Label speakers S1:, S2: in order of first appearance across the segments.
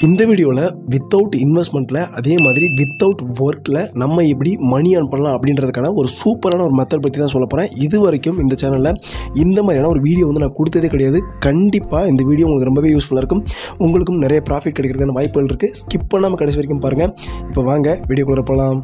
S1: இந்த வீடியோவில் வித்தவுட் இன்வெஸ்ட்மெண்ட்டில் அதே மாதிரி வித்தவுட் ஒர்க்கில் நம்ம எப்படி மணி earn பண்ணலாம் அப்படின்றதுக்கான ஒரு சூப்பரான ஒரு மெத்தட் பற்றி தான் சொல்ல போகிறேன் இது வரைக்கும் இந்த சேனலில் இந்த மாதிரியான ஒரு வீடியோ வந்து நான் கொடுத்ததே கிடையாது கண்டிப்பாக இந்த வீடியோ உங்களுக்கு ரொம்பவே யூஸ்ஃபுல்லாக இருக்கும் உங்களுக்கும் நிறைய ப்ராஃபிட் கிடைக்கிறதுக்கான வாய்ப்புகள் இருக்குது ஸ்கிப் பண்ணாமல் கடைசி வரைக்கும் பாருங்கள் இப்போ வாங்க வீடியோக்குள்ளே போகலாம்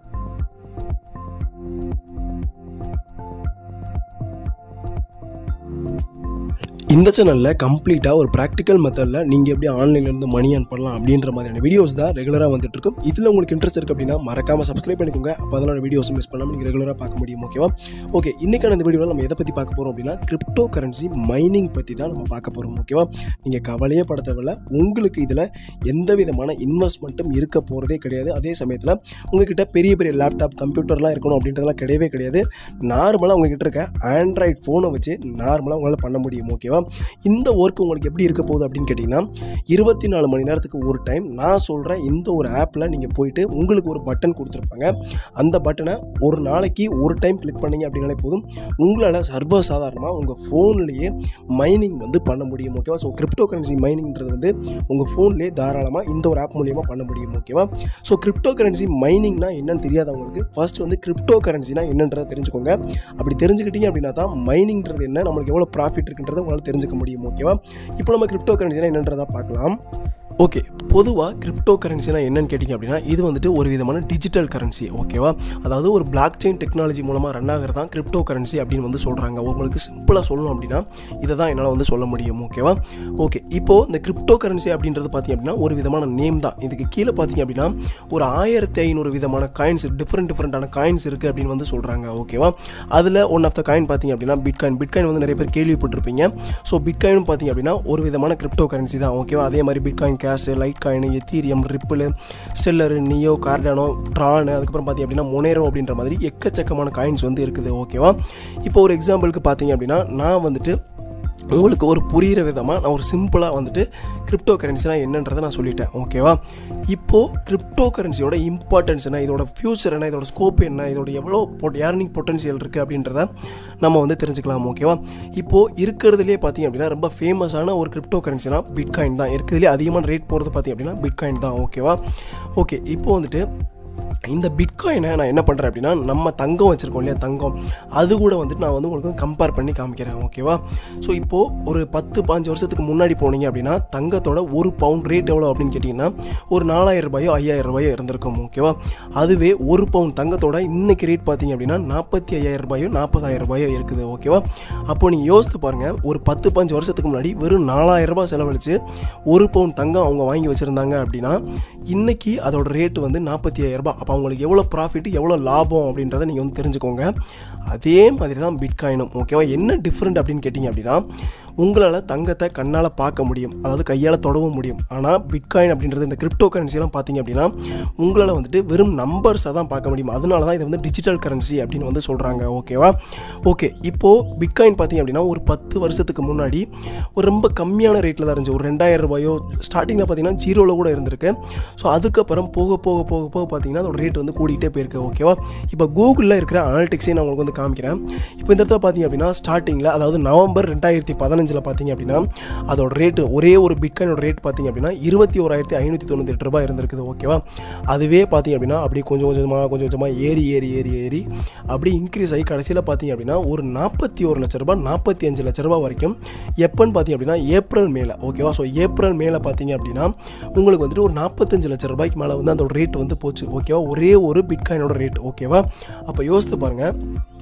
S1: இந்த சேனலில் கம்ப்ளீட்டாக ஒரு ப்ராக்டிக்கல் மெத்தடில் நீங்கள் எப்படி ஆன்லைன்லேருந்து மணி earn பண்ணலாம் அப்படின்ற மாதிரியான வீடியோஸ் தான் ரெகுலராக வந்துட்டு இருக்கும் இதில் உங்களுக்கு இன்ட்ரெஸ்ட் இருக்குது அப்படின்னா மறக்காமல் சப்ஸ்கிரைப் பண்ணிக்கோங்க அப்போ அதெல்லாம் வீடியோஸ் மிஸ் பண்ணாமல் நீங்கள் ரெகுலராக பார்க்க முடியும் ஓகேவா ஓகே இன்றைக்கான இந்த வீடியோவில் நம்ம எதை பற்றி பார்க்க போகிறோம் அப்படின்னா கிரிப்டோ கரன்சி மைனிங் பற்றி தான் நம்ம பார்க்க போகிறோம் ஓகேவா நீங்கள் கவலையே பட தேவையில்ல உங்களுக்கு இதில் எந்த விதமான இன்வெஸ்ட்மெண்ட்டும் இருக்க போகிறதே கிடையாது அதே சமயத்தில் உங்ககிட்ட பெரிய பெரிய லேப்டாப் கம்ப்யூட்டர்லாம் இருக்கணும் அப்படின்றதெல்லாம் கிடையவே கிடையாது நார்மலாக உங்ககிட்ட இருக்க ஆண்ட்ராய்ட் ஃபோனை வச்சு நார்மலாக உங்களால் பண்ண முடியும் ஓகேவா இந்த ஒர்க் உங்களுக்கு எப்படி இருக்க போகுது அப்படின்னு கேட்டிங்கன்னா இருபத்தி நாலு மணி நேரத்துக்கு ஒரு டைம் நான் சொல்கிறேன் இந்த ஒரு ஆப்பில் நீங்கள் போயிட்டு உங்களுக்கு ஒரு பட்டன் கொடுத்துருப்பாங்க அந்த பட்டனை ஒரு நாளைக்கு ஒரு டைம் கிளிக் பண்ணீங்க அப்படின்னாலே போதும் உங்களால் சர்வ சாதாரணமாக உங்கள் ஃபோன்லேயே மைனிங் வந்து பண்ண முடியும் ஓகேவா ஸோ கிரிப்டோ கரன்சி மைனிங்கிறது வந்து உங்கள் ஃபோன்லேயே தாராளமாக இந்த ஒரு ஆப் மூலியமாக பண்ண முடியும் ஓகேவா ஸோ கிரிப்டோ கரன்சி மைனிங்னா என்னன்னு தெரியாதவங்களுக்கு ஃபர்ஸ்ட் வந்து கிரிப்டோ கரன்சினா என்னன்றதை தெரிஞ்சுக்கோங்க அப்படி தெரிஞ்சுக்கிட்டீங்க அப்படின்னா தான் மைனிங்கிறது என்ன நம்மளுக்கு எவ்வளோ ப்ராஃபிட் இருக்குன்றதை உங்களால் தெரிஞ்சுக்க முடியும் ஓகேவா இப்போ நம்ம கிரிப்டோ கரன்சினா என்னன்றதை பார்க்கலாம் ஓகே பொதுவாக கிரிப்டோ கரன்சினா என்னன்னு கேட்டிங்க அப்படின்னா இது வந்துட்டு ஒரு விதமான டிஜிட்டல் கரன்சி ஓகேவா அதாவது ஒரு பிளாக் செயின் டெக்னாலஜி மூலமாக ரன் ஆகிறது தான் கிரிப்டோ கரன்சி அப்படின்னு வந்து சொல்கிறாங்க உங்களுக்கு சிம்பிளாக சொல்லணும் அப்படின்னா இதை தான் என்னால் வந்து சொல்ல முடியும் ஓகேவா ஓகே இப்போது இந்த கிரிப்டோ கரன்சி அப்படின்றது பார்த்திங்க அப்படின்னா ஒரு விதமான நேம் தான் இதுக்கு கீழே பார்த்தீங்க அப்படின்னா ஒரு ஆயிரத்தி ஐநூறு விதமான காயின்ஸ் டிஃப்ரெண்ட் டிஃப்ரெண்ட்டான காயின்ஸ் இருக்குது அப்படின்னு வந்து சொல்கிறாங்க ஓகேவா அதில் ஒன் ஆஃப் த காயின் பார்த்தீங்க அப்படின்னா பிட்காயின் பிட்காயின் வந்து நிறைய பேர் கேள்விப்பட்டிருப்பீங்க ஸோ பிட்காயினும் பார்த்தீங்க அப்படின்னா ஒரு விதமான கிரிப்டோ கரன்சி தான் ஓகேவா அதே மாதிரி Bitcoin Cash Litecoin Ethereum Ripple Stellar Neo Cardano Tron அதுக்கப்புறம் பார்த்தீங்க அப்படின்னா மொனேரோ அப்படின்ற மாதிரி எக்கச்சக்கமான காயின்ஸ் வந்து இருக்குது ஓகேவா இப்போ ஒரு எக்ஸாம்பிளுக்கு பார்த்தீங்க அப்படின்னா நான் வந்துட்டு உங்களுக்கு ஒரு புரிகிற விதமாக நான் ஒரு சிம்பிளாக வந்துட்டு கிரிப்டோ கரன்சினா என்னன்றதை நான் சொல்லிட்டேன் ஓகேவா இப்போது கிரிப்டோ கரன்சியோட இம்பார்ட்டன்ஸ் என்ன இதோட ஃப்யூச்சர் என்ன இதோட ஸ்கோப் என்ன இதோட எவ்வளோ பொட் ஏர்னிங் பொட்டன்ஷியல் இருக்குது அப்படின்றத நம்ம வந்து தெரிஞ்சுக்கலாம் ஓகேவா இப்போது இருக்கிறதுலே பார்த்தீங்க அப்படின்னா ரொம்ப ஃபேமஸான ஒரு கிரிப்டோ கரன்சினா பிட்காயின் தான் இருக்கிறதுலே அதிகமான ரேட் போகிறது பார்த்தீங்க அப்படின்னா பிட்காயின் தான் ஓகேவா ஓகே இப்போது வந்துட்டு இந்த பிட்காயினை நான் என்ன பண்ணுறேன் அப்படின்னா நம்ம தங்கம் வச்சுருக்கோம் இல்லையா தங்கம் அது கூட வந்துட்டு நான் வந்து உங்களுக்கு கம்பேர் பண்ணி காமிக்கிறேன் ஓகேவா ஸோ இப்போது ஒரு பத்து பாஞ்சு வருஷத்துக்கு முன்னாடி போனீங்க அப்படின்னா தங்கத்தோட ஒரு பவுண்ட் ரேட் எவ்வளோ அப்படின்னு கேட்டிங்கன்னா ஒரு நாலாயிரம் ரூபாயோ ஐயாயிரம் ரூபாயோ இருந்திருக்கும் ஓகேவா அதுவே ஒரு பவுண்ட் தங்கத்தோட இன்னைக்கு ரேட் பார்த்தீங்க அப்படின்னா நாற்பத்தி ஐயாயிரம் ரூபாயோ நாற்பதாயிரம் ரூபாயோ இருக்குது ஓகேவா அப்போ நீங்கள் யோசித்து பாருங்கள் ஒரு பத்து பாஞ்சு வருஷத்துக்கு முன்னாடி வெறும் நாலாயிரம் ரூபாய் செலவழித்து ஒரு பவுண்ட் தங்கம் அவங்க வாங்கி வச்சுருந்தாங்க அப்படின்னா இன்னைக்கு அதோட ரேட்டு வந்து நாற்பத்தி ஐயாயிரம் ரூபாய் அப்போ அவங்களுக்கு எவ்வளோ ப்ராஃபிட் எவ்வளோ லாபம் அப்படின்றத நீங்கள் வந்து தெரிஞ்சுக்கோங்க அதே மாதிரி தான் பிட்காயினும் ஓகேவா என்ன டிஃப்ரெண்ட் அப்படின்னு கேட்டிங்க அப்படின்னா உங்களால் தங்கத்தை கண்ணால் பார்க்க முடியும் அதாவது கையால் தொடவும் முடியும் ஆனால் பிட்காயின் அப்படின்றது இந்த கிரிப்டோ கரன்சிலாம் பார்த்தீங்க அப்படின்னா உங்களால் வந்துட்டு வெறும் நம்பர்ஸை தான் பார்க்க முடியும் அதனால தான் இது வந்து டிஜிட்டல் கரன்சி அப்படின்னு வந்து சொல்கிறாங்க ஓகேவா ஓகே இப்போது பிட்காயின் பார்த்தீங்க அப்படின்னா ஒரு பத்து வருஷத்துக்கு முன்னாடி ஒரு ரொம்ப கம்மியான ரேட்டில் தான் இருந்துச்சு ஒரு ரெண்டாயிரம் ரூபாயோ ஸ்டார்டிங்கில் பார்த்தீங்கன்னா ஜீரோவில் கூட இருந்திருக்கு ஸோ அதுக்கப்புறம் போக போக போக போக பார்த்தீங்கன்னா அதோட ரேட் வந்து கூடிக்கிட்டே போயிருக்கு ஓகேவா இப்போ கூகுளில் இருக்கிற அனாலிட்டிக்ஸே நான் உங்களுக்கு வந்து காமிக்கிறேன் இப்போ இந்த இடத்துல பார்த்தீங்க அப்படின்னா ஸ்டார்டிங்கில் அதாவது நவம்பர் ரெண்டாயிரத்தி பதினஞ்சில் பார்த்தீங்க அப்படின்னா அதோட ரேட்டு ஒரே ஒரு பிட்காயினோட ரேட் பார்த்தீங்க அப்படின்னா இருபத்தி ஓராயிரத்தி ஐநூற்றி தொண்ணூற்றி எட்டு ரூபாய் இருந்திருக்குது ஓகேவா அதுவே பார்த்தீங்க அப்படின்னா அப்படியே கொஞ்சம் கொஞ்சமாக கொஞ்சம் கொஞ்சமாக ஏறி ஏறி ஏறி ஏறி அப்படி இன்க்ரீஸ் ஆகி கடைசியில் பார்த்தீங்க அப்படின்னா ஒரு நாற்பத்தி ஒரு லட்ச ரூபாய் நாற்பத்தி அஞ்சு லட்ச ரூபாய் வரைக்கும் எப்போன்னு பார்த்தீங்க அப்படின்னா ஏப்ரல் மேலே ஓகேவா ஸோ ஏப்ரல் மேலே பார்த்தீங்க அப்படின்னா உங்களுக்கு வந்துட்டு ஒரு நாற்பத்தஞ்சு லட்ச ரூபாய்க்கு மேலே வந்து அதோட ரேட் வந்து போச்சு ஓகேவா ஒரே ஒரு பிட்காயினோட ரேட் ஓகேவா அப்போ யோசித்து பாருங்கள்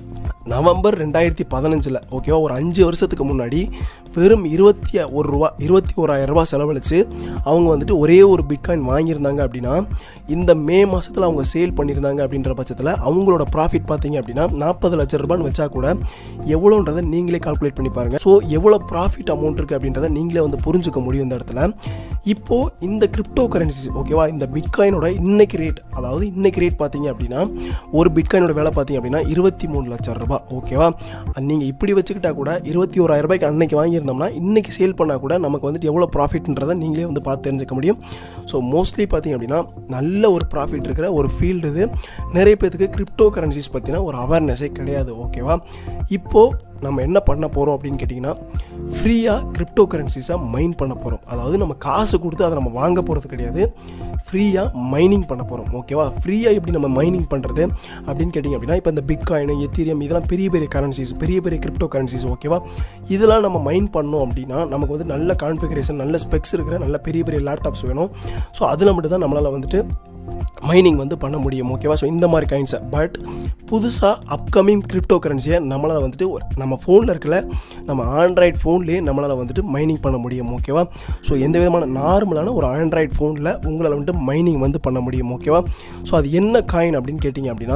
S1: நவம்பர் ரெண்டாயிரத்தி பதினஞ்சில் ஓகேவா ஒரு அஞ்சு வருஷத்துக்கு முன்னாடி வெறும் இருபத்தி ஒரு ரூபா இருபத்தி ஓராயிரம் ரூபா செலவழித்து அவங்க வந்துட்டு ஒரே ஒரு பிட்காயின் வாங்கியிருந்தாங்க அப்படின்னா இந்த மே மாதத்தில் அவங்க சேல் பண்ணியிருந்தாங்க அப்படின்ற பட்சத்தில் அவங்களோட ப்ராஃபிட் பார்த்தீங்க அப்படின்னா நாற்பது லட்சம் ரூபான்னு வச்சா கூட எவ்வளோன்றதை நீங்களே கால்குலேட் பண்ணி பாருங்கள் ஸோ எவ்வளோ ப்ராஃபிட் அமௌண்ட் இருக்குது அப்படின்றத நீங்களே வந்து புரிஞ்சுக்க முடியும் இந்த இடத்துல இப்போது இந்த கிரிப்டோ கரன்சி ஓகேவா இந்த பிட்காயினோட இன்னைக்கு ரேட் அதாவது இன்னைக்கு ரேட் பார்த்தீங்க அப்படின்னா ஒரு பிட்காயினோட விலை பார்த்தீங்க அப்படின்னா இருபத்தி மூணு லட்சம் ரூபாய் ஓகேவா நீங்கள் இப்படி வச்சுக்கிட்டா கூட இருபத்தி ஓராயிரம் ரூபாய்க்கு அன்னைக்கு வாங்கியிருந்தோம்னா இன்றைக்கி சேல் பண்ணால் கூட நமக்கு வந்துட்டு எவ்வளோ ப்ராஃபிட்ன்றதை நீங்களே வந்து பார்த்து தெரிஞ்சுக்க முடியும் ஸோ மோஸ்ட்லி பார்த்தீங்க அப்படின்னா நல்ல ஒரு ப்ராஃபிட் இருக்கிற ஒரு ஃபீல்டு இது நிறைய பேத்துக்கு கிரிப்டோ கரன்சிஸ் பற்றின ஒரு அவேர்னஸே கிடையாது ஓகேவா இப்போது நம்ம என்ன பண்ண போகிறோம் அப்படின்னு கேட்டிங்கன்னா ஃப்ரீயாக கிரிப்டோ கரன்சிஸாக மைன் பண்ண போகிறோம் அதாவது நம்ம காசு கொடுத்து அதை நம்ம வாங்க போகிறது கிடையாது ஃப்ரீயாக மைனிங் பண்ண போகிறோம் ஓகேவா ஃப்ரீயாக எப்படி நம்ம மைனிங் பண்ணுறது அப்படின்னு கேட்டிங்க அப்படின்னா இப்போ இந்த பிட்காயின் எத்தீரியம் இதெல்லாம் பெரிய பெரிய கரன்சிஸ் பெரிய பெரிய கிரிப்டோ கரன்சிஸ் ஓகேவா இதெல்லாம் நம்ம மைன் பண்ணோம் அப்படின்னா நமக்கு வந்து நல்ல கான்ஃபிகரேஷன் நல்ல ஸ்பெக்ஸ் இருக்கிற நல்ல பெரிய பெரிய லேப்டாப்ஸ் வேணும் ஸோ அதில் மட்டும் தான் நம்மளால் வந்துட்டு மைனிங் வந்து பண்ண முடியும் ஓகேவா ஸோ இந்த மாதிரி காயின்ஸை பட் புதுசாக அப்கமிங் கிரிப்டோ கரன்சியை நம்மளால் வந்துட்டு ஒரு- நம்ம ஃபோனில் இருக்கல நம்ம ஆண்ட்ராய்ட் ஃபோன்லேயே நம்மளால் வந்துட்டு மைனிங் பண்ண முடியும் ஓகேவா ஸோ எந்த விதமான நார்மலான ஒரு ஆண்ட்ராய்ட் ஃபோனில் உங்களால் வந்துட்டு மைனிங் வந்து பண்ண முடியும் ஓகேவா ஸோ அது என்ன காயின் அப்படின்னு கேட்டிங்க அப்படின்னா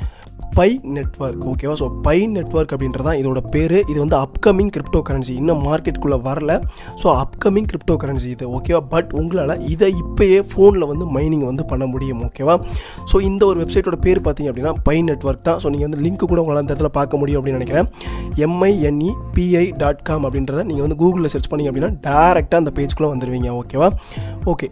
S1: பை நெட்வொர்க் ஓகேவா ஸோ பை நெட்வொர்க் அப்படின்றது தான் இதோட பேர் இது வந்து அப்கமிங் கிரிப்டோ கரன்சி இன்னும் மார்க்கெட்டுக்குள்ளே வரல ஸோ அப்கமிங் கிரிப்டோ கரன்சி இது ஓகேவா பட் உங்களால் இதை இப்போயே ஃபோனில் வந்து மைனிங் வந்து பண்ண முடியும் ஓகேவா ஸோ இந்த ஒரு வெப்சைட்டோட பேர் பார்த்தீங்க அப்படின்னா பை நெட்வொர்க் தான் ஸோ நீங்கள் வந்து லிங்க் கூட உங்களால் அந்த இடத்துல பார்க்க முடியும் அப்படின்னு நினைக்கிறேன் எம்ஐஎன்இ பிஐ டாட் காம் அப்படின்றத நீங்கள் வந்து கூகுளில் சர்ச் பண்ணீங்க அப்படின்னா டேரெக்டாக அந்த பேஜ்குள்ளே வந்துடுவீங்க ஓகேவா ஓகே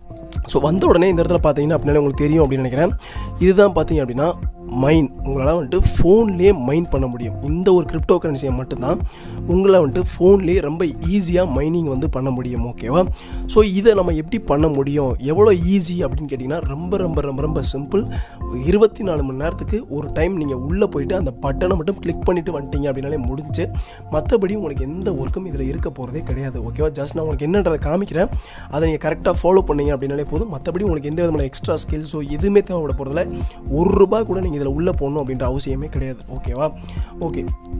S1: ஸோ வந்த உடனே இந்த இடத்துல பார்த்தீங்கன்னா அப்படின்னாலே உங்களுக்கு தெரியும் அப்படின்னு நினைக்கிறேன் இதுதான் பார்த்தீங்க அப்படின்னா மைன் உங்களால் வந்துட்டு ஃபோன்லேயே மைன் பண்ண முடியும் இந்த ஒரு கிரிப்டோ கரன்சியை மட்டும்தான் உங்களை வந்துட்டு ஃபோன்லேயே ரொம்ப ஈஸியாக மைனிங் வந்து பண்ண முடியும் ஓகேவா ஸோ இதை நம்ம எப்படி பண்ண முடியும் எவ்வளோ ஈஸி அப்படின்னு கேட்டிங்கன்னா ரொம்ப ரொம்ப ரொம்ப ரொம்ப சிம்பிள் இருபத்தி நாலு மணி நேரத்துக்கு ஒரு டைம் நீங்கள் உள்ளே போயிட்டு அந்த பட்டனை மட்டும் கிளிக் பண்ணிவிட்டு வந்துட்டீங்க அப்படின்னாலே முடிஞ்சு மற்றபடி உங்களுக்கு எந்த ஒர்க்கும் இதில் இருக்க போகிறதே கிடையாது ஓகேவா ஜஸ்ட் நான் உங்களுக்கு என்னன்றதை காமிக்கிறேன் அதை நீங்கள் கரெக்டாக ஃபாலோ பண்ணீங்க அப்படின்னாலே போதும் மற்றபடி உங்களுக்கு எந்த விதமான எக்ஸ்ட்ரா ஸ்கில்ஸோ எதுவுமே தேவைப்பட போகிறதில்ல ஒரு ரூபா கூட நீங்கள் இதில் உள்ளே போகணும் அப்படின்ற அவசியமே கிடையாது ஓகேவா ஓகே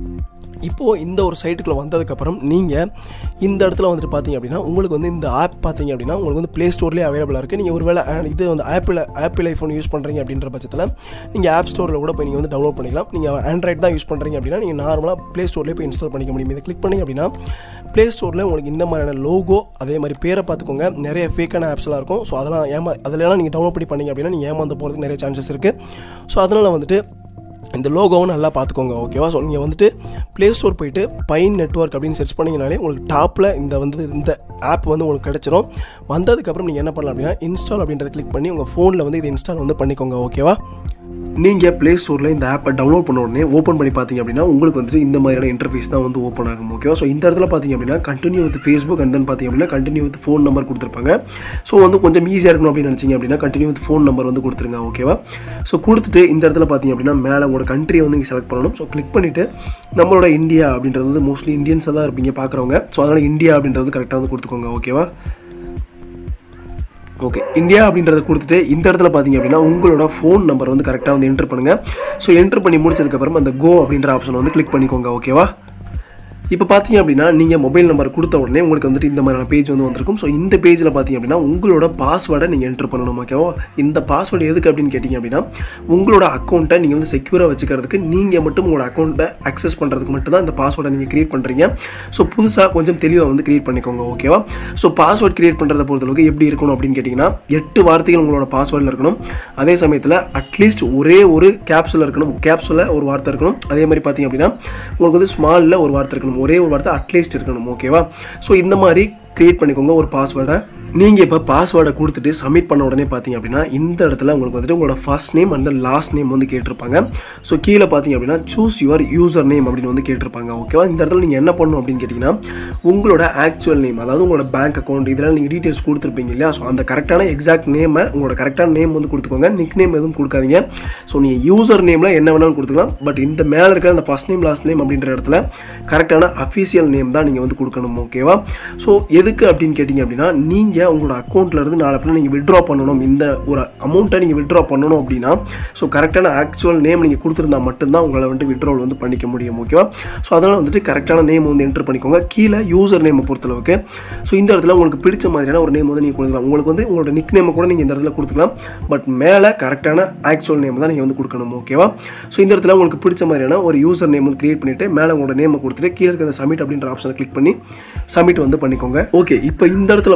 S1: இப்போது இந்த ஒரு சைட்டுக்குள்ளே வந்ததுக்கப்புறம் நீங்கள் இந்த இடத்துல வந்துட்டு பார்த்தீங்க அப்படின்னா உங்களுக்கு வந்து இந்த ஆப் பார்த்தீங்க அப்படின்னா உங்களுக்கு வந்து ப்ளே ஸ்டோர்லேயே அவைலபிளாக இருக்குது நீங்கள் ஒருவேளை அஹ், இது வந்து ஆப்பிள் ஆப்பிள் ஐஃபோன் யூஸ் பண்ணுறீங்க அப்படின்ற பட்சத்தில் நீங்கள் ஆப் ஸ்டோரில் கூட போய் நீங்கள் வந்து டவுன்லோட் பண்ணிக்கலாம் நீங்கள் ஆண்ட்ராய்ட் தான் யூஸ் பண்ணுறீங்க அப்படின்னா நீங்கள் நார்மலாக ப்ளே ஸ்டோர்லேயே போய் இன்ஸ்டால் பண்ணிக்க முடியும் இதை கிளிக் பண்ணீங்க அப்படின்னா ப்ளே ஸ்டோரில் உங்களுக்கு இந்த மாதிரியான லோகோ அதே மாதிரி பேரை பார்த்துக்கோங்க நிறைய ஃபேக்கான ஆப்ஸ்லாம் இருக்கும் ஸோ அதெல்லாம் ஏமா அதிலலாம் நீங்கள் டவுன்லோட் பண்ணி பண்ணீங்க அப்படின்னா நீங்கள் ஏமாந்து போகிறதுக்கு நிறைய சான்சஸ் இருக்குது ஸோ அதனால் வந்துட்டு இந்த லோகோவும் நல்லா பார்த்துக்கோங்க ஓகேவா ஸோ நீங்கள் வந்துட்டு ப்ளே ஸ்டோர் போயிட்டு பைன் நெட்வொர்க் அப்படின்னு சர்ச் பண்ணிங்கனாலே உங்களுக்கு டாப்பில் இந்த வந்து இந்த ஆப் வந்து உங்களுக்கு கிடச்சிரும் வந்ததுக்கப்புறம் நீங்கள் என்ன பண்ணலாம் அப்படின்னா இன்ஸ்டால் அப்படின்றத கிளிக் பண்ணி உங்கள் ஃபோனில் வந்து இதை இன்ஸ்டால் வந்து பண்ணிக்கோங்க ஓகேவா நீங்கள் ப்ளே ஸ்டோரில் இந்த ஆப்பை டவுன்லோட் பண்ண உடனே ஓப்பன் பண்ணி பார்த்தீங்க அப்படின்னா உங்களுக்கு வந்துட்டு இந்த மாதிரியான இன்டர்ஃபேஸ் தான் வந்து ஓப்பன் ஆகும் ஓகேவா ஸோ இந்த இடத்துல பார்த்தீங்க அப்படின்னா continue with Facebook and then பார்த்தீங்க அப்படின்னா கண்டினியூ வித் ஃபோன் நம்பர் கொடுத்துருப்பாங்க ஸோ வந்து கொஞ்சம் ஈஸியாக இருக்கணும் அப்படின்னு நினச்சிங்க அப்படின்னா கண்டினியூ வித் ஃபோன் நம்பர் வந்து கொடுத்துருங்க ஓகேவா ஸோ கொடுத்துட்டு இந்த இடத்துல பார்த்தீங்க அப்படின்னா மேலே உங்களோட கண்ட்ரியை வந்து நீங்கள் செலக்ட் பண்ணணும் ஸோ கிளிக் பண்ணிவிட்டு நம்மளோட இந்தியா அப்படின்றது வந்து மோஸ்ட்லி இந்தியன்ஸாக தான் இருப்பீங்க பார்க்குறவங்க ஸோ அதனால் இந்தியா அப்படின்றது கரெக்டாக வந்து கொடுத்துக்கோங்க ஓகேவா ஓகே இந்தியா அப்படின்றத கொடுத்துட்டு இந்த இடத்துல பார்த்தீங்க அப்படின்னா உங்களோட ஃபோன் நம்பர் வந்து கரெக்டாக வந்து என்ட்ரு பண்ணுங்கள் ஸோ என்ட்ரு பண்ணி முடிச்சதுக்கப்புறம் அந்த கோ அப்படின்ற ஆப்ஷன் வந்து கிளிக் பண்ணிக்கோங்க ஓகேவா இப்போ பார்த்தீங்க அப்படின்னா நீங்கள் மொபைல் நம்பர் கொடுத்த உடனே உங்களுக்கு வந்துட்டு இந்த மாதிரியான பேஜ் வந்து வந்திருக்கும் ஸோ இந்த பேஜில் பார்த்தீங்க அப்படின்னா உங்களோட பாஸ்வேர்டை நீங்கள் என்ட்ரு பண்ணணும் ஓகேவா இந்த பாஸ்வேர்டு எதுக்கு அப்படின்னு கேட்டிங்க அப்படின்னா உங்களோட அக்கௌண்ட்டை நீங்கள் வந்து செக்யூராக வச்சுக்கிறதுக்கு நீங்கள் மட்டும் உங்களோட அக்கௌண்ட்டை அக்சஸ் பண்ணுறதுக்கு மட்டும் தான் இந்த பாஸ்வேர்டை நீங்கள் க்ரியேட் பண்ணுறீங்க ஸோ புதுசாக கொஞ்சம் தெளிவாக வந்து க்ரியேட் பண்ணிக்கோங்க ஓகேவா ஸோ பாஸ்வேர்ட் க்ரியேட் பண்ணுறத பொறுத்தளவுக்கு எப்படி இருக்கணும் அப்படின்னு கேட்டிங்கன்னா எட்டு வார்த்தைகள் உங்களோட பாஸ்வேர்டில் இருக்கணும் அதே சமயத்தில் அட்லீஸ்ட் ஒரே ஒரு கேப்சூல் இருக்கணும் கேப்சூலில் ஒரு வார்த்தை இருக்கணும் அதே மாதிரி பார்த்தீங்க அப்படின்னா உங்களுக்கு வந்து ஸ்மாலில் ஒரு வார்த்தை இருக்கணும் ஒரே ஒரு வார்த்தை அட்லீஸ்ட் இருக்கணும் ஓகேவா ஸோ இந்த மாதிரி க்ரியேட் பண்ணிக்கோங்க ஒரு பாஸ்வேர்டை நீங்கள் இப்போ பாஸ்வேர்டை கொடுத்துட்டு சப்மிட் பண்ண உடனே பார்த்தீங்க அப்படின்னா இந்த இடத்துல உங்களுக்கு வந்துட்டு உங்களோட first name and last name வந்து கேட்டிருப்பாங்க ஸோ கீழே பார்த்தீங்க அப்படின்னா சூஸ் யுவர் யூசர் நேம் அப்படின்னு வந்து கேட்டிருப்பாங்க ஓகேவா இந்த இடத்துல நீங்கள் என்ன பண்ணணும் அப்படின்னு கேட்டிங்கன்னா உங்களோட ஆக்சுவல் நேம் அதாவது உங்களோட பேங்க் அக்கௌண்ட் இதெல்லாம் நீங்கள் டீட்டெயில்ஸ் கொடுத்துருப்பீங்க இல்லையா ஸோ அந்த கரெக்டான எக்ஸாக்ட் நேமை உங்களோட கரெக்டான நேம் வந்து கொடுத்துக்கோங்க நிக் நேம் எதுவும் கொடுக்காதீங்க ஸோ நீங்கள் யூசர் நேமில் என்ன வேணாலும் கொடுத்துக்கலாம் பட் இந்த மேலே இருக்கிற அந்த ஃபர்ஸ்ட் நேம் லாஸ்ட் நேம் அப்படின்ற இடத்துல கரெக்டான அஃபீஷியல் நேம் தான் நீங்கள் வந்து கொடுக்கணும் ஓகேவா ஸோ எதுக்கு அப்படின்னு கேட்டிங்க அப்படின்னா நீங்கள் உங்களோட அக்கௌண்ட்டில் இருந்து நாளை பின்ன நீங்கள் விட்ரா பண்ணணும் இந்த ஒரு அமௌண்ட்டை நீங்கள் விட்ரா பண்ணணும் அப்படின்னா ஸோ கரெக்டான ஆக்சுவல் நேம் நீங்கள் கொடுத்துருந்தா மட்டும்தான் உங்களை வந்துட்டு விட்ராவல் வந்து பண்ணிக்க முடியும் ஓகேவா ஸோ அதனால் வந்துட்டு கரெக்டான நேம் வந்து என்டர் பண்ணிக்கோங்க கீழே யூசர் நேமை பொறுத்தளவுக்கு ஸோ இந்த இடத்துல உங்களுக்கு பிடிச்ச மாதிரியான ஒரு நேம் வந்து நீங்கள் கொடுக்கலாம் உங்களுக்கு வந்து உங்களோட நிக் நேமை கூட நீங்கள் இந்த இடத்துல கொடுத்துக்கலாம் பட் மேலே கரெக்டான ஆக்சுவல் நேம் தான் நீங்கள் வந்து கொடுக்கணும் ஓகேவா ஸோ இந்த இடத்துல உங்களுக்கு பிடிச்ச மாதிரியான ஒரு யூசர் நேம் வந்து கிரியேட் பண்ணிவிட்டு மேலே உங்களோட நேமை கொடுத்துட்டு கீழே இருக்கிற சப்மிட் அப்படின்ற ஆப்ஷனை கிளிக் பண்ணி சப்மிட் வந்து பண்ணிக்கோங்க ஓகே இப்போ இந்த இடத்துல பார்த்தீங்க அப்படின்னா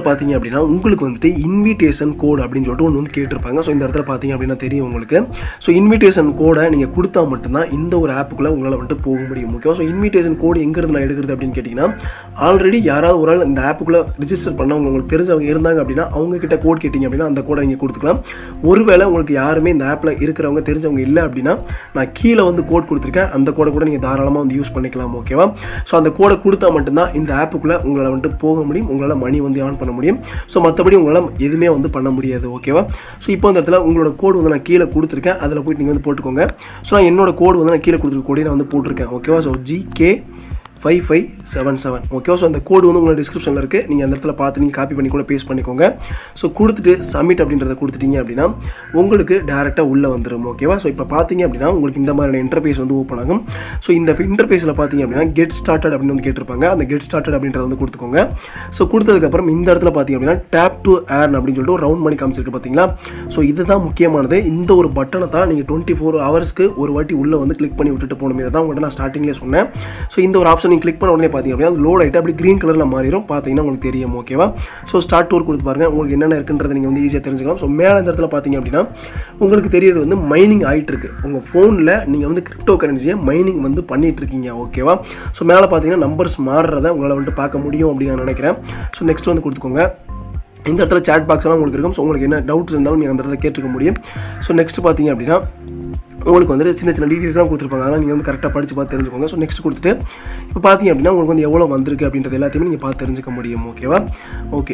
S1: அப்படின்னா உங்களுக்கு வந்துட்டு இன்விடேஷன் கோட் அப்படின்னு சொல்லிட்டு ஒன்று வந்து கேட்டிருப்பாங்க ஸோ இந்த இடத்துல பார்த்தீங்க அப்படின்னா தெரியும் உங்களுக்கு ஸோ இன்விடேஷன் கோடை நீங்கள் கொடுத்தா மட்டும்தான் இந்த ஒரு ஆப்புக்குள்ளே உங்களால் வந்துட்டு போக முடியும் ஓகேவா ஸோ இன்விடேஷன் கோடு எங்கேருந்து நான் எடுக்கிறது அப்படின்னு கேட்டிங்கன்னா ஆல்ரெடி யாராவது ஒரு ஆள் இந்த ஆப்புக்குள்ளே ரிஜிஸ்டர் பண்ணவங்க உங்களுக்கு தெரிஞ்சவங்க இருந்தாங்க அப்படின்னா அவங்க கிட்ட கோட் கேட்டிங்க அப்படின்னா அந்த கோடை நீங்கள் கொடுத்துக்கலாம் ஒருவேளை உங்களுக்கு யாருமே இந்த ஆப்பில் இருக்கிறவங்க தெரிஞ்சவங்க இல்லை அப்படின்னா நான் கீழே வந்து கோட் கொடுத்துருக்கேன் அந்த கோடை கூட நீங்கள் தாராளமாக வந்து யூஸ் பண்ணிக்கலாம் ஓகேவா ஸோ அந்த கோடை கொடுத்தா மட்டும்தான் இந்த ஆப்புக்குள்ளே உங்களால் வந்துட்டு போக முடியும் உங்களால் மணி வந்து ஆன் பண்ண முடியும் ஸோ மற்றபடி உங்களால் எதுவுமே வந்து பண்ண முடியாது ஓகேவா ஸோ இப்போ இந்த இடத்துல உங்களோட கோடு வந்து நான் கீழே கொடுத்துருக்கேன் அதில் போயிட்டு நீங்கள் வந்து போட்டுக்கோங்க ஸோ நான் என்னோட கோடு வந்து நான் கீழே கொடுத்துருக்க கோடை நான் வந்து போட்டிருக்கேன் ஓகேவா so GK five five seven seven ஓகேவா ஸோ அந்த கோடு வந்து உங்களோட டிஸ்கிரிப்ஷனில் இருக்குது நீங்கள் அந்த இடத்துல பார்த்து நீங்கள் காப்பி பண்ணி கூட பேஸ்ட் பண்ணிக்கோங்க ஸோ கொடுத்துட்டு சப்மிட் அப்படின்றத கொடுத்துட்டீங்க அப்படின்னா உங்களுக்கு டேரெக்டாக உள்ளே வந்துடும் ஓகேவா ஸோ இப்போ பார்த்தீங்க அப்படின்னா உங்களுக்கு இந்த மாதிரியான இன்டர்ஃபேஸ் வந்து ஓப்பன் ஆகும் ஸோ இந்த இன்டர்ஃபேஸில் பார்த்தீங்க அப்படின்னா கெட் ஸ்டார்டட் அப்படின்னு வந்து கேட்டிருப்பாங்க அந்த கெட் ஸ்டார்டட் அப்படின்றத வந்து கொடுத்துக்கோங்க ஸோ கொடுத்ததுக்கப்புறம் இந்த இடத்துல பார்த்தீங்க அப்படின்னா டேப் டு ஏர்ன் அப்படின்னு சொல்லிட்டு ஒரு ரவுண்ட் பண்ணி காமிச்சிருக்கு பார்த்தீங்களா ஸோ இதுதான் முக்கியமானது இந்த ஒரு பட்டனை தான் நீங்கள் டுவெண்ட்டி ஃபோர் ஹவர்ஸ்க்கு ஒரு வாட்டி உள்ளே வந்து கிளிக் பண்ணி விட்டுட்டு போகணும் இதை தான் உங்கள்கிட்ட நான் ஸ்டார்டிங்லேயே சொன்னேன் ஸோ இந்த ஒரு ஆப்ஷன் நீங்கள் கிளிக் பண்ண உடனே பார்த்தீங்க அப்படின்னா அது லோட் ஆகிட்டு அப்படி க்ரீன் கலரில் மாறிடும் பார்த்தீங்கன்னா உங்களுக்கு தெரியும் ஓகேவா ஸோ ஸ்டார்ட் டூர் கொடுத்து பாருங்க உங்களுக்கு என்னென்ன இருக்குன்றதை நீங்கள் வந்து ஈஸியாக தெரிஞ்சுக்கலாம் ஸோ மேலே இந்த இடத்துல பார்த்தீங்க அப்படின்னா உங்களுக்கு தெரியறது வந்து மைனிங் ஆகிட்டு இருக்கு உங்கள் ஃபோனில் நீங்கள் வந்து கிரிப்டோ கரன்சியை மைனிங் வந்து பண்ணிட்டு இருக்கீங்க ஓகேவா ஸோ மேலே பார்த்தீங்கன்னா நம்பர்ஸ் மாறுறத உங்களால் வந்துட்டு பார்க்க முடியும் அப்படின்னு நான் நினைக்கிறேன் ஸோ நெக்ஸ்ட் வந்து கொடுத்துக்கோங்க இந்த இடத்துல சேட் பாக்ஸ்லாம் உங்களுக்கு இருக்கும் ஸோ உங்களுக்கு என்ன டவுட்ஸ் இருந்தாலும் நீங்கள் அந்த இடத்துல கேட்டுக்க முடியும் ஸோ நெக்ஸ்ட் பார்த்தீங்க அப்படின்னா உங்களுக்கு வந்து சின்ன சின்ன டீட்டெயில்ஸ்லாம் கொடுத்துருப்பாங்க அதனால் நீங்கள் வந்து கரெக்டாக படித்து பார்த்து தெரிஞ்சுக்கோங்க ஸோ நெக்ஸ்ட் கொடுத்துட்டு இப்போ பார்த்தீங்க அப்படின்னா உங்களுக்கு வந்து எவ்வளோ வந்திருக்கு அப்படின்றது எல்லாத்தையுமே நீங்கள் பார்த்து தெரிஞ்சுக்க முடியும் ஓகேவா ஓகே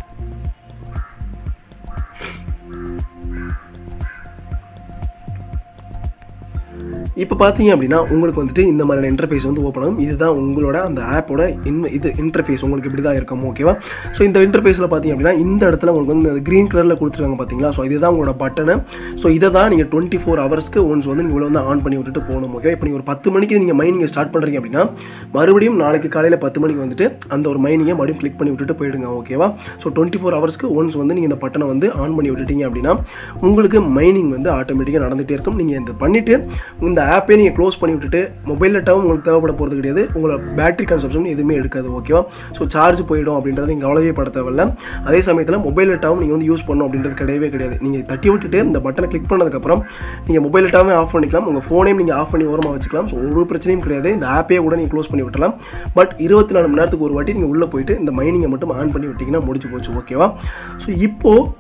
S1: இப்போ பார்த்தீங்க அப்படின்னா உங்களுக்கு வந்துட்டு இந்த மாதிரியான இன்டர்ஃபேஸ் வந்து ஓப்பன் ஆகும் இதுதான் உங்களோட அந்த ஆப்போட இன் இது இன்டர்ஃபேஸ் உங்களுக்கு இப்படி தான் இருக்கும் ஓகேவா ஸோ இந்த இன்டர்ஃபேஸில் பார்த்தீங்க அப்படின்னா இந்த இடத்துல உங்களுக்கு வந்து இந்த க்ரீன் கலரில் கொடுத்துருக்காங்க பார்த்தீங்களா ஸோ இதுதான் உங்களோட பட்டனு ஸோ இதை தான் நீங்கள் டுவெண்ட்டி ஃபோர் ஹவர்ஸ்க்கு ஒன்ஸ் வந்து நீங்கள் வந்து ஆன் பண்ணி விட்டுட்டு போகணும் ஓகே இப்போ நீங்கள் ஒரு பத்து மணிக்கு நீங்கள் மைனிங்கை ஸ்டார்ட் பண்ணுறீங்க அப்படின்னா மறுபடியும் நாளைக்கு காலையில் பத்து மணிக்கு வந்துட்டு அந்த ஒரு மைனிங்கை மறுபடியும் கிளிக் பண்ணி விட்டுட்டு போயிடுங்க ஓகேவா ஸோ டுவெண்ட்டி ஃபோர் ஹவர்ஸ்க்கு ஒன்ஸ் வந்து நீங்கள் இந்த பட்டனை வந்து ஆன் பண்ணி விட்டுட்டீங்க அப்படின்னா உங்களுக்கு மைனிங் வந்து ஆட்டோமேட்டிக்காக நடந்துகிட்டே இருக்கும் நீங்கள் இந்த பண்ணிவிட்டு இந்த ஆப்பே நீங்கள் க்ளோஸ் பண்ணி விட்டுட்டு மொபைல் டேட்டாவும் உங்களுக்கு தேவைப்பட போகிறது கிடையாது உங்களோட பேட்டரி கன்சப்ஷன் எதுவுமே எடுக்காது ஓகேவா ஸோ சார்ஜ் போயிடும் அப்படின்றத நீங்கள் கவலையே பட தேவையில்ல அதே சமயத்தில் மொபைல் டேட்டாவும் நீங்கள் வந்து யூஸ் பண்ணணும் அப்படின்றது கிடையவே கிடையாது நீங்கள் தட்டி விட்டுட்டு இந்த பட்டனை கிளிக் பண்ணதுக்கப்புறம் நீங்கள் மொபைல் டேட்டாவே ஆஃப் பண்ணிக்கலாம் உங்கள் ஃபோனையும் நீங்கள் ஆஃப் பண்ணி ஓரமாக வச்சுக்கலாம் ஸோ ஒரு பிரச்சனையும் கிடையாது இந்த ஆப்பே கூட நீங்கள் க்ளோஸ் பண்ணி விட்டலாம் பட் இருபத்தி நாலு மணி நேரத்துக்கு ஒரு வாட்டி நீங்கள் உள்ளே போயிட்டு இந்த மைனிங்கை மட்டும் ஆன் பண்ணி விட்டிங்கன்னா முடிச்சு போச்சு ஓகேவா ஸோ இப்போது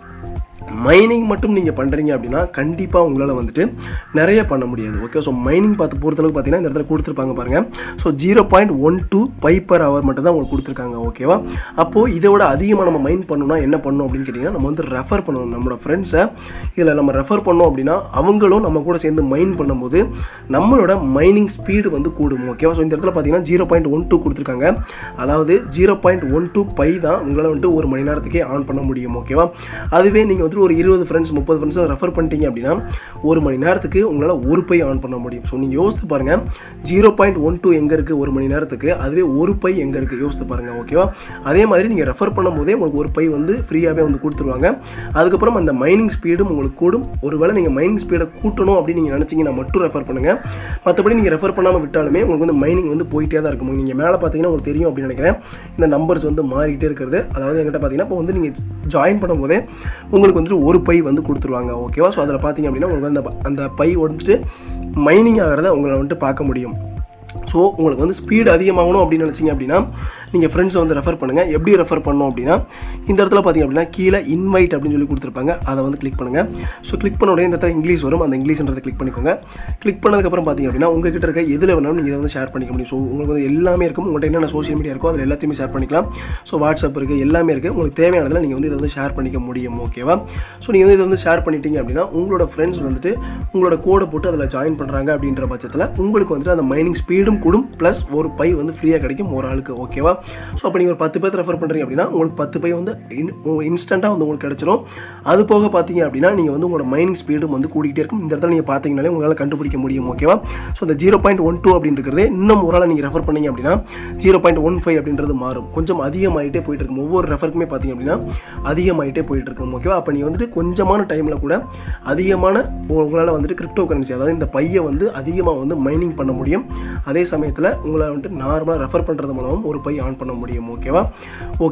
S1: மைனிங் மட்டும் நீங்கள் பண்ணுறீங்க அப்படின்னா கண்டிப்பாக உங்களால் வந்துட்டு நிறைய பண்ண முடியாது ஓகே ஸோ மைனிங் பார்த்து பொறுத்தளவுக்கு பார்த்தீங்கன்னா இந்த இடத்துல கொடுத்துருப்பாங்க பாருங்கள் so zero point one two five per hour மட்டும் தான் உங்களுக்கு கொடுத்துருக்காங்க ஓகேவா அப்போது இதை விட அதிகமாக நம்ம மைன் பண்ணணும்னா என்ன பண்ணணும் அப்படின்னு கேட்டிங்கன்னா நம்ம வந்து ரெஃபர் பண்ணணும் நம்மளோட ஃப்ரெண்ட்ஸை இதில் நம்ம ரெஃபர் பண்ணோம் அப்படின்னா அவங்களும் நம்ம கூட சேர்ந்து மைன் பண்ணும்போது நம்மளோட மைனிங் ஸ்பீடு வந்து கூடும் ஓகேவா ஸோ இந்த இடத்துல பார்த்தீங்கன்னா ஜீரோ பாயிண்ட் ஒன் டூ கொடுத்துருக்காங்க அதாவது zero point one two five தான் உங்களால் வந்துட்டு ஒரு மணி நேரத்துக்கே ஆன் பண்ண முடியும் ஓகேவா அதுவே நீங்கள் வந்துட்டு ஒரு இருபது ஃப்ரெண்ட்ஸ் முப்பது ஃப்ரெண்ட்ஸ் ரெஃபர் பண்ணிட்டீங்க அப்படின்னா ஒரு மணி நேரத்துக்கு உங்களால் ஒரு பை ஆன் பண்ண முடியும் ஸோ நீங்கள் யோசித்து பாருங்கள் ஜீரோ பாயிண்ட் ஒன் டூ எங்கே இருக்குது ஒரு மணி நேரத்துக்கு அதுவே ஒரு பை எங்கே இருக்குது யோசித்து பாருங்கள் ஓகேவா அதே மாதிரி நீங்கள் ரெஃபர் பண்ணும்போதே உங்களுக்கு ஒரு பை வந்து ஃப்ரீயாகவே வந்து கொடுத்துருவாங்க அதுக்கப்புறம் அந்த மைனிங் ஸ்பீடும் உங்களுக்கு கூடும் ஒருவேளை நீங்கள் மைனிங் ஸ்பீடை கூட்டணும் அப்படின்னு நீங்கள் நினச்சிங்கன்னா மட்டும் ரெஃபர் பண்ணுங்கள் மற்றபடி நீங்கள் ரெஃபர் பண்ணாமல் விட்டாலுமே உங்களுக்கு வந்து மைனிங் வந்து போயிட்டே தான் இருக்கும் நீங்கள் மேலே பார்த்தீங்கன்னா உங்களுக்கு தெரியும் அப்படின்னு நினைக்கிறேன் இந்த நம்பர்ஸ் வந்து மாறிக்கிட்டே இருக்கிறது அதாவது எங்கிட்ட பார்த்தீங்கன்னா இப்போ வந்து நீங்கள் ஜாயின் பண்ணும்போதே உங்களுக்கு வந்துட்டு ஒரு பை வந்து கொடுத்துருவாங்க ஓகேவா ஸோ அதில் பார்த்தீங்க அப்படின்னா உங்களுக்கு வந்து அந்த அந்த பை வந்துட்டு மைனிங் ஆகிறத உங்களை வந்துட்டு பார்க்க முடியும் ஸோ உங்களுக்கு வந்து ஸ்பீடு அதிகமாகணும் அப்படின்னு நினச்சிங்க அப்படின்னா நீங்கள் ஃப்ரெண்ட்ஸை வந்து ரெஃபர் பண்ணுங்கள் எப்படி ரெஃபர் பண்ணணும் அப்படின்னா இந்த இடத்துல பார்த்தீங்க அப்படின்னா கீழே இன்வைட் அப்படின்னு சொல்லி கொடுத்துருப்பாங்க அதை வந்து கிளிக் பண்ணுங்கள் ஸோ கிளிக் பண்ண உடனே இந்த இடத்துல இங்கிலீஷ் வரும் அந்த இங்கிலீஷ்ன்றதை கிளிக் பண்ணிக்கோங்க கிளிக் பண்ணதுக்கப்புறம் பார்த்தீங்க அப்படின்னா உங்ககிட்ட இருக்க எதில் வேணாலும் நீங்கள் இதை வந்து ஷேர் பண்ணிக்க முடியும் ஸோ உங்களுக்கு வந்து எல்லாமே இருக்கும் உங்கள்கிட்ட என்னென்ன சோஷியல் மீடியா இருக்கோ அதில் எல்லாத்தையுமே ஷேர் பண்ணிக்கலாம் ஸோ வாட்ஸ்அப் இருக்குது எல்லாமே இருக்குது உங்களுக்கு தேவையானதில் நீங்கள் வந்து இதை வந்து ஷேர் பண்ணிக்க முடியும் ஓகேவா ஸோ நீங்கள் வந்து இதை வந்து ஷேர் பண்ணிட்டீங்க அப்படின்னா உங்களோட ஃப்ரெண்ட்ஸ் வந்துட்டு உங்களோட கோடை போட்டு அதில் ஜாயின் பண்ணுறாங்க அப்படின்ற பட்சத்தில் உங்களுக்கு வந்துட்டு அந்த மைனிங் ஸ்பீடும் கூடும் ப்ளஸ் ஒரு பை வந்து ஃப்ரீயாக கிடைக்கும் ஒரு ஆளுக்கு ஓகேவா ஸோ அப்போ நீங்கள் ஒரு பத்து பேர் ரெஃபர் பண்ணுறீங்க அப்படின்னா உங்களுக்கு பத்து பை வந்து இன்ஸ்டண்ட்டாக வந்து உங்களுக்கு கிடச்சிரும் அது போக பார்த்தீங்க அப்படின்னா நீங்கள் வந்து உங்களோட மைனிங் ஸ்பீடும் வந்து கூட்டிகிட்டே இருக்கும் இந்த இடத்துல நீங்கள் பார்த்தீங்கனாலே உங்களால் கண்டுபிடிக்க முடியும் ஓகேவா ஸோ இந்த ஜீரோ பாயிண்ட் ஒன் டூ அப்படின்றது இன்னும் ஒரு ஆளை நீங்கள் ரெஃபர் பண்ணீங்க அப்படின்னா ஜீரோ பாயிண்ட் ஒன் ஃபைவ் அப்படின்றது மாறும் கொஞ்சம் அதிகமாகிட்டே போயிட்டு இருக்கும் ஒவ்வொரு ரெஃபருக்குமே பார்த்தீங்க அப்படின்னா அதிகமாகிட்டே போயிட்டு இருக்கும் ஓகேவா அப்போ நீங்கள் வந்துட்டு கொஞ்சமான டைமில் கூட அதிகமான உங்களால் வந்துட்டு கிரிப்டோ கரன்சி அதாவது இந்த பையை வந்து அதிகமாக வந்து மைனிங் பண்ண முடியும் அதே சமயத்தில் உங்களால் வந்துட்டு நார்மலாக ரெஃபர் பண்ணுறது மூலமும் ஒரு பை ஆன் பண்ண முடியும் ஓகேவா ஓகே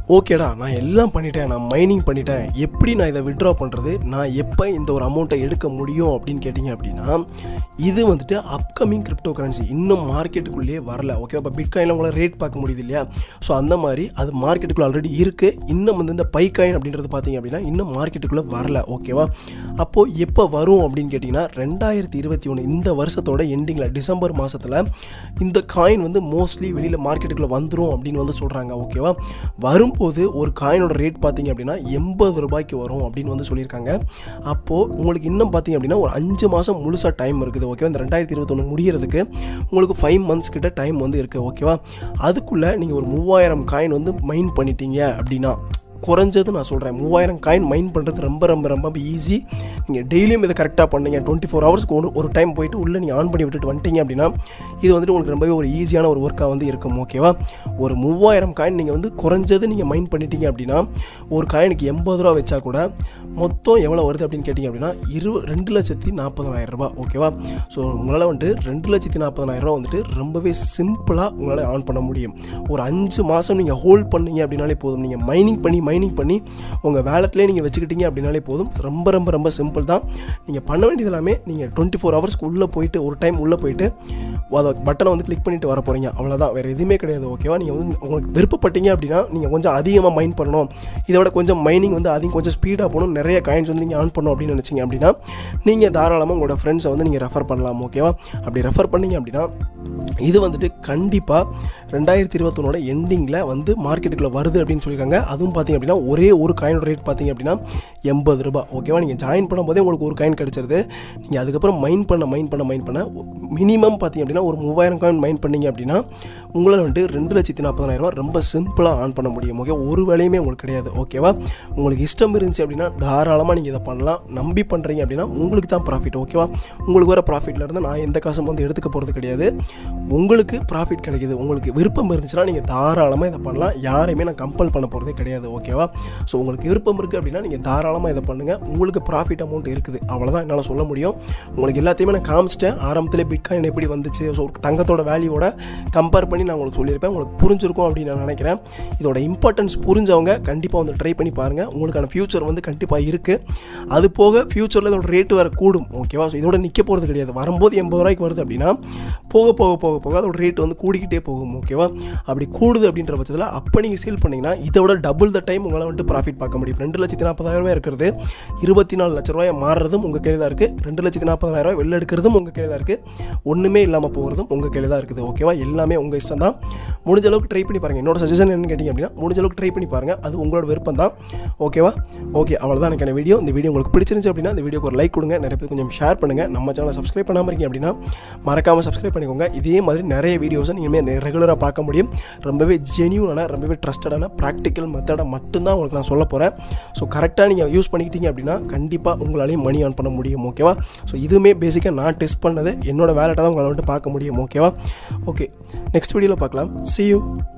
S1: ஓகேடா நான் எல்லாம் பண்ணிட்டேன் நான் மைனிங் பண்ணிட்டேன் எப்படி நான் இதை விட்ரா பண்ணுறது நான் எப்போ இந்த ஒரு அமௌண்ட்டை எடுக்க முடியும் அப்படின்னு கேட்டிங்க அப்படின்னா இது வந்துட்டு அப்கமிங் கிரிப்டோ கரன்சி இன்னும் மார்க்கெட்டுக்குள்ளேயே வரல ஓகே இப்போ பிட்காயினில் உங்களால் ரேட் பார்க்க முடியுது இல்லையா ஸோ அந்த மாதிரி அது மார்க்கெட்டுக்குள்ளே ஆல்ரெடி இருக்குது இன்னும் வந்து இந்த பைக்காயின் அப்படின்றது பார்த்தீங்க அப்படின்னா இன்னும் மார்க்கெட்டுக்குள்ளே வரல ஓகேவா அப்போது எப்போ வரும் அப்படின்னு கேட்டிங்கன்னா ரெண்டாயிரத்தி இருபத்தி ஒன்று இந்த வருஷத்தோட எண்டிங்கில் டிசம்பர் மாதத்தில் இந்த காயின் வந்து மோஸ்ட்லி வெளியில் மார்க்கெட்டுக்குள்ளே வந்துடும் அப்படின்னு வந்து சொல்கிறாங்க ஓகேவா வரும் வரும்போது ஒரு காயினோட ரேட் பார்த்தீங்க அப்படின்னா எண்பது ரூபாய்க்கு வரும் அப்படின்னு வந்து சொல்லியிருக்காங்க அப்போது உங்களுக்கு இன்னும் பார்த்தீங்க அப்படின்னா ஒரு அஞ்சு மாதம் முழுசாக டைம் இருக்குது ஓகேவா இந்த ரெண்டாயிரத்தி இருபத்தொன்று முடிகிறதுக்கு உங்களுக்கு ஃபைவ் மந்த்ஸ் கிட்ட டைம் வந்து இருக்குது ஓகேவா அதுக்குள்ளே நீங்கள் ஒரு மூவாயிரம் காயின் வந்து மைன் பண்ணிட்டீங்க அப்படின்னா குறைஞ்சது நான் சொல்கிறேன் மூவாயிரம் காயின் மைன் பண்ணுறது ரொம்ப ரொம்ப ரொம்ப ஈஸி நீங்கள் டெய்லியும் இதை கரெக்டாக பண்ணீங்க டுவெண்ட்டி ஃபோர் ஹவர்ஸ்க்கு ஒரு ஒரு டைம் போயிட்டு உள்ளே நீங்கள் ஆன் பண்ணி விட்டுட்டு வந்துட்டீங்க அப்படின்னா இது வந்துட்டு உங்களுக்கு ரொம்பவே ஒரு ஈஸியான ஒரு ஒர்க்காக வந்து இருக்கும் ஓகேவா ஒரு மூவாயிரம் காயின் நீங்கள் வந்து குறைஞ்சது நீங்கள் மைன் பண்ணிட்டீங்க அப்படின்னா ஒரு காயினுக்கு எண்பது ரூபா வச்சா கூட மொத்தம் எவ்வளோ வருது அப்படின்னு கேட்டிங்க அப்படின்னா இரு ரெண்டு லட்சத்தி நாற்பதனாயிரம் ரூபா ஓகேவா ஸோ உங்களால் வந்துட்டு ரெண்டு லட்சத்தி நாற்பதனாயிரம் ரூபா வந்துட்டு ரொம்பவே சிம்பிளாக உங்களால் ஆன் பண்ண முடியும் ஒரு அஞ்சு மாதம் நீங்கள் ஹோல்ட் பண்ணீங்க அப்படின்னாலே போதும் நீங்கள் மைனிங் பண்ணி மைனிங் பண்ணி உங்கள் வேலட்லேயே நீங்கள் வச்சுக்கிட்டீங்க அப்படின்னாலே போதும் ரொம்ப ரொம்ப ரொம்ப சிம்பிள் தான் நீங்கள் பண்ண வேண்டியது எல்லாமே நீங்கள் டுவெண்ட்டி ஃபோர் ஹவர்ஸ்க்கு உள்ளே போயிட்டு ஒரு டைம் உள்ளே போயிட்டு அதை பட்டனை வந்து கிளிக் பண்ணிட்டு வர போகிறீங்க அவ்வளோதான் வேறு எதுவுமே கிடையாது ஓகேவா நீங்கள் வந்து உங்களுக்கு விருப்பப்பட்டீங்க அப்படின்னா நீங்கள் கொஞ்சம் அதிகமாக மைன் பண்ணணும் இதை விட கொஞ்சம் மைனிங் வந்து அதிகம் கொஞ்சம் ஸ்பீடாக போகணும் நிறைய காயின்ஸ் வந்து நீங்கள் ஆன் பண்ணணும் அப்படின்னு நினச்சிங்க அப்படின்னா நீங்கள் தாராளமாக உங்களோட ஃப்ரெண்ட்ஸை வந்து நீங்கள் ரெஃபர் பண்ணலாம் ஓகேவா அப்படி ரெஃபர் பண்ணீங்க அப்படின்னா இது வந்துட்டு கண்டிப்பாக ரெண்டாயிரத்தி இருபத்தொன்னோட எண்டிங்கில் வந்து மார்க்கெட்டுக்குள்ளே வருது அப்படின்னு சொல்லியிருக்காங்க அதுவும் பார்த்தீங்க அப்படின்னா ஒரே ஒரு காயினோட ரேட் பார்த்தீங்க அப்படின்னா எண்பது ரூபாய் ஓகேவா நீங்கள் ஜாயின் பண்ணும்போதே உங்களுக்கு ஒரு காயின் கிடச்சிருது நீங்கள் அதுக்கப்புறம் மைன் பண்ண மைன் பண்ண மைன் பண்ண மினிமம் பார்த்தீங்க அப்படின்னா ஒரு மூவாயிரம் காயின் மைன் பண்ணீங்க அப்படின்னா உங்களால் வந்துட்டு ரெண்டு லட்சத்தி நாற்பதாயிரரூவா ரொம்ப சிம்பிளாக ஆன் பண்ண முடியும் ஓகே ஒரு வேலையுமே உங்களுக்கு கிடையாது ஓகேவா உங்களுக்கு இஷ்டம் இருந்துச்சு அப்படின்னா தாராளமாக நீங்கள் இதை பண்ணலாம் நம்பி பண்ணுறீங்க அப்படின்னா உங்களுக்கு தான் ப்ராஃபிட் ஓகேவா உங்களுக்கு வர ப்ராஃபிட்டில் இருந்து நான் எந்த காசும் வந்து எடுத்துக்க போகிறது கிடையாது உங்களுக்கு ப்ராஃபிட் கிடைக்குது உங்களுக்கு விருப்பம் இருந்துச்சுன்னா நீங்கள் தாராளமாக இதை பண்ணலாம் யாரையுமே நான் கம்பல் பண்ண போகிறதே கிடையாது ஓகேவா ஸோ உங்களுக்கு விருப்பம் இருக்குது அப்படின்னா நீங்கள் தாராளமாக இதை பண்ணுங்கள் உங்களுக்கு ப்ராஃபிட் அமௌண்ட் இருக்குது அவ்வளோதான் என்னால் சொல்ல முடியும் உங்களுக்கு எல்லாத்தையுமே நான் காமிச்சிட்டேன் ஆரம்பத்திலே பிட்காயின் எப்படி வந்துச்சு ஸோ தங்கத்தோட வேல்யூவோட கம்பேர் பண்ணி நான் உங்களுக்கு சொல்லியிருப்பேன் உங்களுக்கு புரிஞ்சிருக்கும் அப்படின்னு நான் நினைக்கிறேன் இதோட இம்பார்ட்டன்ஸ் புரிஞ்சவங்க கண்டிப்பாக வந்து ட்ரை பண்ணி பாருங்கள் உங்களுக்கான ஃப்யூச்சர் வந்து கண்டிப்பாக இருக்குது அது போக ஃப்யூச்சரில் இதோட ரேட்டு வேறு கூடும் ஓகேவா ஸோ இதோட நிற்க போகிறது கிடையாது வரும்போது எண்பது ரூபாய்க்கு வருது அப்படின்னா போக போக போக போக அதோட ரேட் வந்து கூடிக்கிட்டே போகும் ஓகேவா அப்படி கூடுது அப்படின்ற பட்சத்தில் அப்போ நீங்கள் சேல் பண்ணிங்கன்னா இதை விட டபுள் த டைம் உங்களால் வந்துட்டு ப்ராஃபிட் பார்க்க முடியும் ரெண்டு லட்சத்தி நாற்பதாயிரம் ரூபாய் இருக்கிறது இருபத்தி நாலு லட்ச ரூபாய் மாறுறதும் உங்கள் கையில் தான் இருக்குது ரெண்டு லட்சத்தி நாற்பதாயிரம் ரூபாய் வெளில எடுக்கிறதும் உங்கள் கையில் தான் இருக்குது ஒன்றுமே இல்லாமல் போகிறதும் உங்கள் கையில் தான் இருக்குது ஓகேவா எல்லாமே உங்கள் இஷ்டம் தான் முடிஞ்ச அளவுக்கு ட்ரை பண்ணி பாருங்கள் என்னோட சஜஷன் என்னன்னு கேட்டிங்க அப்படின்னா முடிஞ்ச அளவுக்கு ட்ரை பண்ணி பாருங்கள் அது உங்களோட விருப்பம் தான் ஓகேவா ஓகே அவ்வளோதான் எனக்கான வீடியோ இந்த வீடியோ உங்களுக்கு பிடிச்சிருந்துச்சு அப்படின்னா இந்த வீடியோக்கு ஒரு லைக் கொடுங்க நிறைய பேர் கொஞ்சம் ஷேர் பண்ணுங்கள் நம்ம சேனலை சப்ஸ்கிரைப் பண்ணாமல் இருக்கீங்க அப்படின்னா மறக்காமல் சப்ஸ்கிரைப் பண்ணிக்கோங்க இதே மாதிரி நிறைய வீடியோஸை நீங்கள் ரெகுலராக பார்க்க முடியும் ரொம்பவே ஜெனியூனான ரொம்பவே ட்ரஸ்டடான ப்ராக்டிக்கல் மெத்தடை மட்டும்தான் உங்களுக்கு நான் சொல்ல போகிறேன் ஸோ கரெக்டாக நீங்கள் யூஸ் பண்ணிக்கிட்டீங்க அப்படின்னா கண்டிப்பாக உங்களாலையும் மணி ஆன் பண்ண முடியும் ஓகேவா ஸோ இதுவுமே பேசிக்காக நான் டெஸ்ட் பண்ணது என்னோட வேலட்டை தான் உங்களால் வந்துட்டு பார்க்க முடியும் ஓகேவா ஓகே நெக்ஸ்ட் வீடியோவில் பார்க்கலாம் see you